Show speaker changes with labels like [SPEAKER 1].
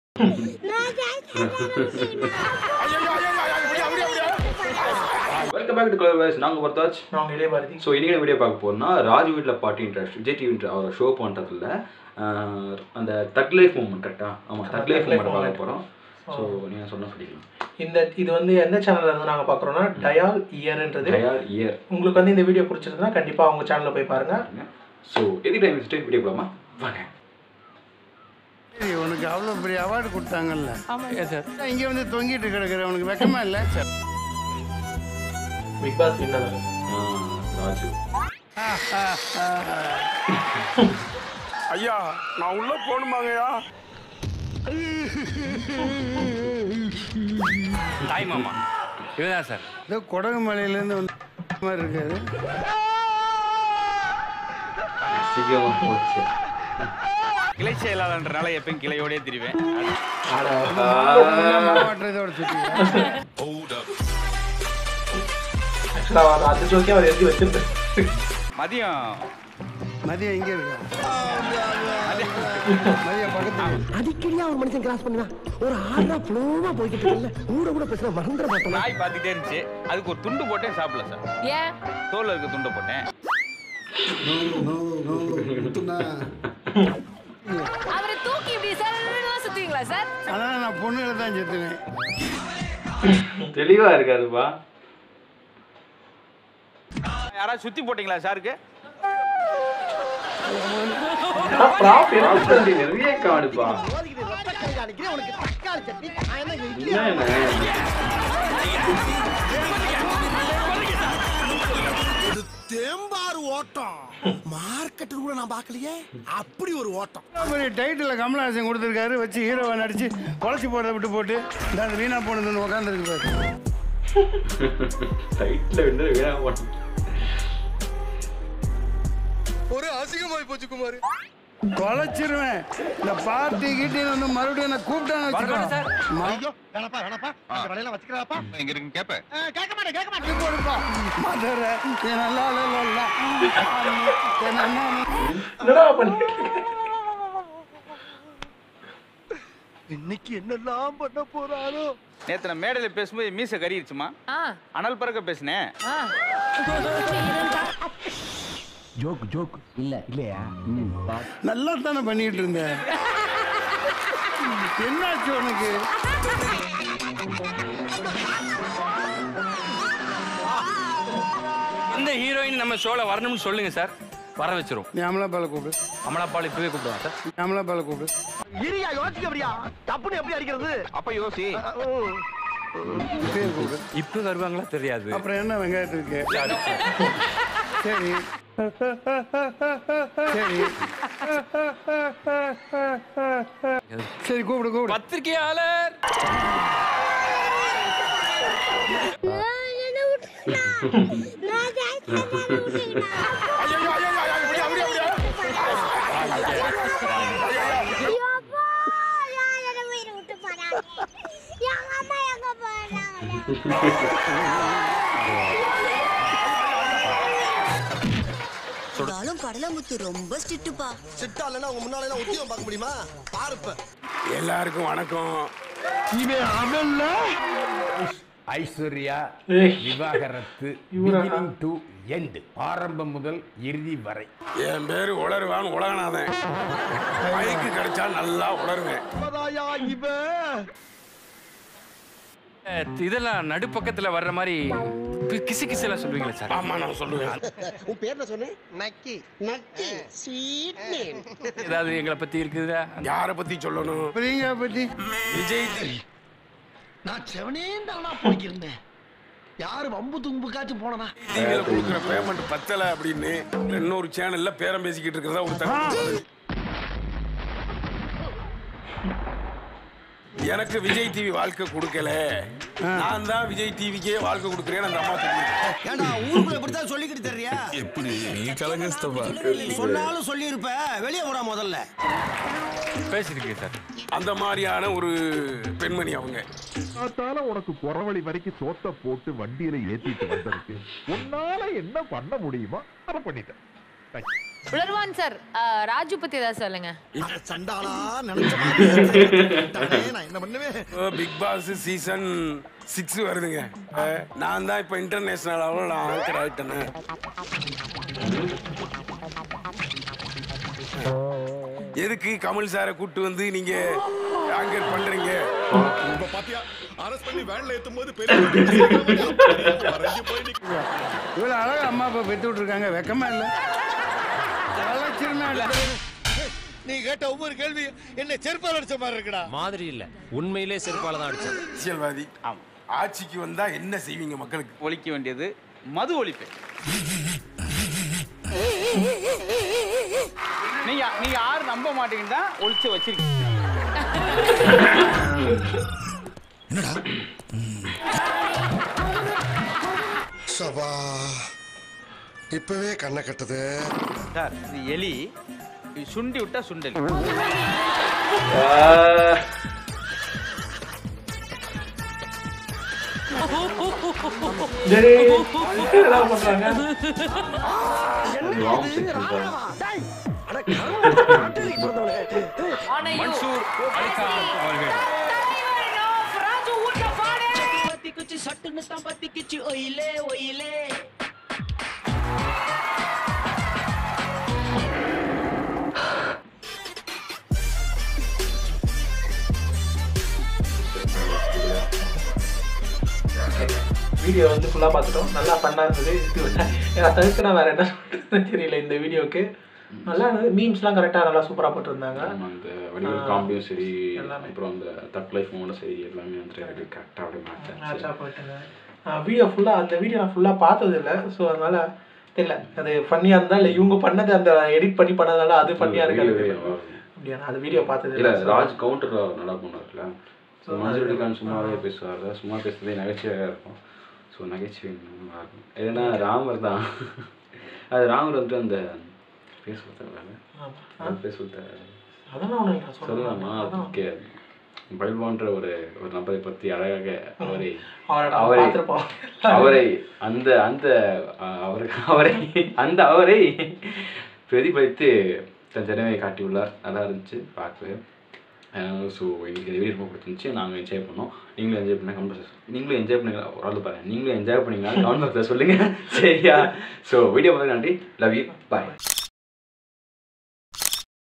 [SPEAKER 1] Welcome back to colour நாங்கள் பார்த்தாச்
[SPEAKER 2] நாங்கள் இளையபாரதி
[SPEAKER 1] so இன்னைக்கு வீடியோ பார்க்க போறோம்னா ராஜ் வீட்டில் பாட்டி இன்ட்ரெஸ்ட் விஜய் டிவி அவர் ஷோ பண்ணுறதுல அந்த தக் லைஃப் மூமெண்ட் கரெக்டாக ஆமாம் thug life
[SPEAKER 2] Thug Life
[SPEAKER 1] moment
[SPEAKER 2] moment.
[SPEAKER 1] பார்க்க போகிறோம் ஸோ நீங்கள் சொன்ன சொல்லிக்கலாம்
[SPEAKER 2] இந்த இது வந்து எந்த சேனல்ல இருந்து நாங்கள் பார்க்குறோம்னா டயால் இயர்ன்றது
[SPEAKER 1] தயார் இயர்
[SPEAKER 2] உங்களுக்கு வந்து இந்த வீடியோ பிடிச்சிருந்தா கண்டிப்பாக அவங்க சேனலில் போய் பாருங்க
[SPEAKER 1] ஸோ எதுக்கு டைம் வச்சுட்டு வீடியோ போகலாமா வாங்க
[SPEAKER 3] சரி, உனக்கு அவ்வளோ பெரிய அவார்டு கொடுத்தாங்கல்ல சார் இங்கே வந்து தொங்கிட்டு கிடக்குற உனக்கு வெக்கமா இல்லை சார்
[SPEAKER 2] பிக் பாஸ் வின்னர்
[SPEAKER 1] ஆ, ராஜு
[SPEAKER 4] ஐயா நான் உள்ள போகணுமாங்கய்யா
[SPEAKER 5] தாய் மாமா இவதான் சார்
[SPEAKER 3] ஏதோ கொடகு மலையிலேருந்து வந்து மாதிரி இருக்காது
[SPEAKER 1] சீக்கிரமாக போச்சு
[SPEAKER 5] கிளை செயலாளர்ன்றனால எப்பயும் கிளையோடே திரிவேன்
[SPEAKER 3] மாவட்டத்தோட சுற்றி
[SPEAKER 2] ஆக்சுவலாக அந்த ஜோக்கே அவர் எழுதி வச்சிருந்தார்
[SPEAKER 5] மதியம்
[SPEAKER 3] மதியம் எங்கே இருக்கா மதியம் பக்கத்தில்
[SPEAKER 6] அடிக்கடியா ஒரு மனுஷன் கிராஸ் பண்ணுவான் ஒரு ஆறா புலோமா போய்கிட்டு இருக்கல கூட கூட பேசுற மறந்துட மாட்டோம்
[SPEAKER 5] நாய் பார்த்துட்டே இருந்துச்சு அதுக்கு ஒரு துண்டு போட்டேன் சாப்பிடல சார்
[SPEAKER 7] ஏன்
[SPEAKER 5] தோல்ல இருக்க துண்டை போட்டேன்
[SPEAKER 7] அவரை தூக்கி இப்படி சார் சுத்துவீங்களா சார்
[SPEAKER 3] அதனால் நான் பொண்ணுகளை தான் செத்துவேன்
[SPEAKER 1] தெளிவாக இருக்காருப்பா
[SPEAKER 5] யாராவது சுத்தி போட்டீங்களா சாருக்கு
[SPEAKER 2] ப்ராப்
[SPEAKER 1] Property நிறைய காணுப்பா
[SPEAKER 6] உனக்கு தக்காளி சட்னி
[SPEAKER 1] என்ன
[SPEAKER 6] தேம்பாறு ஓட்டம் மார்க்கெட்டு கூட நான் பார்க்கலையே அப்படி ஒரு ஓட்டம்
[SPEAKER 3] பெரிய டைட்டில் கமலஹாசன் கொடுத்துருக்காரு வச்சு ஹீரோவை நடிச்சு குழச்சி போடுறத விட்டு போட்டு இந்த அது வீணா போனதுன்னு உட்காந்துருக்கு பாரு
[SPEAKER 1] டைட்டில் வந்து வீணா போட்டோம்
[SPEAKER 6] ஒரு அசிங்கமாய் போச்சு குமார்
[SPEAKER 3] குலைச்சிருவேன் இந்த பார்ட்டி கிட்டி வந்து மறுபடியும் என்ன கூப்பிட்டான்னு வச்சுக்கோ ம-
[SPEAKER 6] ஐயோ வேணப்பா வேணப்பா அந்த வலையெல்லாம் வச்சுக்கிறாப்பா
[SPEAKER 5] எங்க இருக்குன்னு கேப்பேன்
[SPEAKER 6] கேட்க மாட்டேன் கேட்க மாட்டேன்
[SPEAKER 3] போடுப்பா. மதுரை, என் நல்லா இல்ல, என் அண்ணா
[SPEAKER 2] என்னடா பண்ணி
[SPEAKER 6] இன்னைக்கு என்னெல்லாம் பண்ண போறாரோ
[SPEAKER 5] நேத்து நான் மேடையில பேசும்போது மீச கறிடுச்சுமா
[SPEAKER 7] ஆ
[SPEAKER 5] அனல் பறக்க பேசினேன்
[SPEAKER 7] ஆ
[SPEAKER 3] நல்லா தானே பண்ணிட்டு இருந்தேன் என்னாச்சு உனக்கு
[SPEAKER 8] இந்த ஹீரோயின் நம்ம ஷோல வரணும்னு சொல்லுங்க சார் வர வச்சிரும்
[SPEAKER 3] நீ அமலாபால கூப்பிடு
[SPEAKER 8] அமலாபால் இப்பவே கூப்பிடுவாங்க சார்
[SPEAKER 3] நீ அமலாபால கூப்பிடு
[SPEAKER 6] இரியா யோசிக்க அப்படியா தப்புன்னு எப்படி அடிக்கிறது
[SPEAKER 5] அப்ப யோசி
[SPEAKER 3] பேர் கூப்பிடு
[SPEAKER 8] இப்ப வருவாங்களா தெரியாது
[SPEAKER 3] அப்புறம் என்ன வெங்காயத்துக்கு சரி சரி சரி கூப்பிடு கூப்பிடு
[SPEAKER 8] பத்திரிகையாளர்
[SPEAKER 9] இருந்தாலும் கடலமுத்து ரொம்ப ஸ்ட்ரிக்ட்டுப்பா
[SPEAKER 6] சிட்டா இல்லைன்னா உங்க முன்னால எல்லாம் உத்தியோகம் பார்க்க முடியுமா பாருப்ப
[SPEAKER 4] எல்லாருக்கும் வணக்கம்
[SPEAKER 10] ஐஸ்வர்யா
[SPEAKER 2] ஏய்.
[SPEAKER 10] விவாகரத்து
[SPEAKER 2] இவரா?
[SPEAKER 10] beginning to end ஆரம்பம் முதல் இறுதி வரை
[SPEAKER 4] என் பேரு உளருவான் உலகநாதன் மைக்கு கிடைச்சா நல்லா உளருவேன்
[SPEAKER 8] அஹ், இதெல்லாம் நடுப்பக்கத்துல வர்ற மாதிரி பி- கிசு கிசு எல்லாம் சொல்லுவீங்களா சார்
[SPEAKER 4] ஆமா நான் சொல்லுவேன்
[SPEAKER 6] உன் பேர் என்ன சொன்னேன் நக்கி நக்கி ஸ்வீட் நேம்
[SPEAKER 8] ஏதாவது எங்களை பத்தி இருக்குதா
[SPEAKER 4] யாரை பத்தி சொல்லணும்
[SPEAKER 3] பிரியங்கா பத்தி
[SPEAKER 4] விஜய் டி-
[SPEAKER 6] நான் செவனே தானா போய்க்கிருந்தேன் யாரு வம்பு தும்புக்காச்சும் போனனா
[SPEAKER 4] டிவியில கொடுக்குற பேமெண்ட் பத்தல அப்படின்னு இன்னொரு சேனல்ல பேரம் பேசிக்கிட்டு இருக்கிறதா ஒரு தகவல் எனக்கு விஜய் டிவி வாழ்க்கை கொடுக்கல நான் தான் விஜய் டிவிக்கே வாழ்க்கை கொடுக்குறேன்னு அந்த அம்மா சொல்லியிருக்கேன்
[SPEAKER 6] ஏண்டா ஊருக்குள்ள இப்படித்தான் சொல்லிக்கிட்டு தெரியா
[SPEAKER 4] எப்படி நீ கலங்கஸ்தப்பா
[SPEAKER 6] சொன்னாலும் சொல்லியிருப்ப வெளியே போடா முதல்ல
[SPEAKER 8] பேசிருக்கீங்க சார்
[SPEAKER 4] அந்த மாதிரியான ஒரு பெண்மணி அவங்க
[SPEAKER 11] பார்த்தால உனக்கு குறவழி வரைக்கும் சோத்த போட்டு வண்டியில ஏத்திட்டு வந்ததுக்கு உன்னால என்ன பண்ண முடியுமோ அதை பண்ணிட்டேன் Thank you.
[SPEAKER 7] உலர்வான் சார் அஹ், ராஜு பத்தி ஏதாவது சொல்லுங்க
[SPEAKER 6] சண்டாளா நினைச்ச மாதிரி நான் என்ன பண்ணுவேன்
[SPEAKER 4] பிக் பாஸ் சீசன் சிக்ஸ் வருதுங்க அஹ், நான் தான் இப்போ இன்டர்நேஷனல் அளவில் நான் ஆங்கர் ஆகிட்டேனே எதுக்கு கமல் சாரை கூட்டு வந்து நீங்க ஆங்கர் பண்றீங்க
[SPEAKER 3] இவ்வளோ அழகா அம்மா அப்பா பெற்று விட்டுருக்காங்க வெக்கமா இல்லை
[SPEAKER 6] நீ கேட்ட ஒவ்வொரு கேள்வி என்ன செருப்பால் அடிச்ச மாதிரி இருக்குடா
[SPEAKER 5] மாதிரி இல்ல உண்மையிலே செருப்பால தான் அடிச்சேன்
[SPEAKER 4] அரசியல்வாதி ஆட்சிக்கு வந்தா என்ன செய்வீங்க மக்களுக்கு
[SPEAKER 5] ஒழிக்க வேண்டியது மது ஒழிப்பு நீங்க நீங்க யாரும் நம்ப மாட்டீங்கன்னு தான் ஒழிச்சு வச்சிருக்கீங்க
[SPEAKER 6] சபா இப்பவே கண்ணை கட்டுது
[SPEAKER 5] சார் இது எலி இது சுண்டி விட்டா சுண்டல்
[SPEAKER 2] சரி என்னடா பண்றாங்க
[SPEAKER 1] ராங் செக்ஷன்
[SPEAKER 7] ஆனா you-
[SPEAKER 8] மன்சூர் அலிகான் அவர்கள்
[SPEAKER 7] தலைவன் of ராஜு ஊட்டப்பாடு.
[SPEAKER 2] வீடியோ வந்து ஃபுல்லாக பார்த்துட்டோம் நல்லா ஃபன்னாக இருந்தது இது எனக்கு தவிர்த்து நான் வேறு என்ன சொல்றதுன்னு தெரியல இந்த வீடியோக்கு நல்லா இருந்தது மீம்ஸ்லாம் கரெக்டாக நல்லா சூப்பராக போட்டிருந்தாங்க
[SPEAKER 1] ஆமா, அந்த வடிவேல் காமெடியும் சரி
[SPEAKER 2] எல்லாமே.
[SPEAKER 1] அப்புறம் அந்த தக் லைஃப் மூமெண்ட்டும் சரி எல்லாமே வந்துட்டு கரெக்டாக அப்படியே மாட்டேன்
[SPEAKER 2] மேட்சாக போயிட்டுங்க வீடியோ ஃபுல்லாக அந்த வீடியோ நான் ஃபுல்லாக பார்த்தது இல்லை ஸோ அதனால் தெரியல அது ஃபன்னியாக இருந்தா இல்லை இவங்க பண்ணது அந்த எடிட் பண்ணி பண்ணதுனால அது ஃபன்னியாக இருக்காது அப்படியா நான் அது வீடியோ பார்த்தது
[SPEAKER 1] இல்ல
[SPEAKER 2] இல்லை
[SPEAKER 1] ராஜ் கவுண்டர் நல்லா பண்ணார்ல ஸோ மஞ்சள் கான் சும்மாவே பேசுவார் சும்மா பேசுறதே நகைச்சுவையாக இருக்கும் ஸோ நகைச்சுவை நல்லா இருக்கும் ஏன்னா ராமர் தான் அது ராமர் வந்துட்டு அந்த பேச தேவை பேச தேவை
[SPEAKER 2] அதெல்லாம் ஒன்றும் இல்லை
[SPEAKER 1] சொல்லலாமா அதுக்கு பல்வான்ற ஒரு ஒரு நபரை பற்றி அழகாக அவரை
[SPEAKER 2] அவரை
[SPEAKER 1] அவரை
[SPEAKER 2] பார்த்துருப்போம்
[SPEAKER 1] அவரை அந்த அந்த அஹ், அவரை அவரை அந்த அவரை பிரதிபலித்து தன் திறமையை காட்டியுள்ளார் நல்லா இருந்துச்சு பார்க்கவே ஸோ எங்களுக்கு இந்த வீடியோ ரொம்ப பிடிச்சிருந்துச்சு நாங்கள் என்ஜாய் பண்ணோம் நீங்களும் என்ஜாய் பண்ண கமெண்ட் நீங்களும் என்ஜாய் பண்ணுங்க ஒரு ஆள் பாருங்க நீங்களும் என்ஜாய் பண்ணீங்கன்னா கமெண்ட் பாக்ஸில் சொல்லுங்கள் சரியா ஸோ வீடியோ பார்த்து நன்றி லவ் யூ பாய்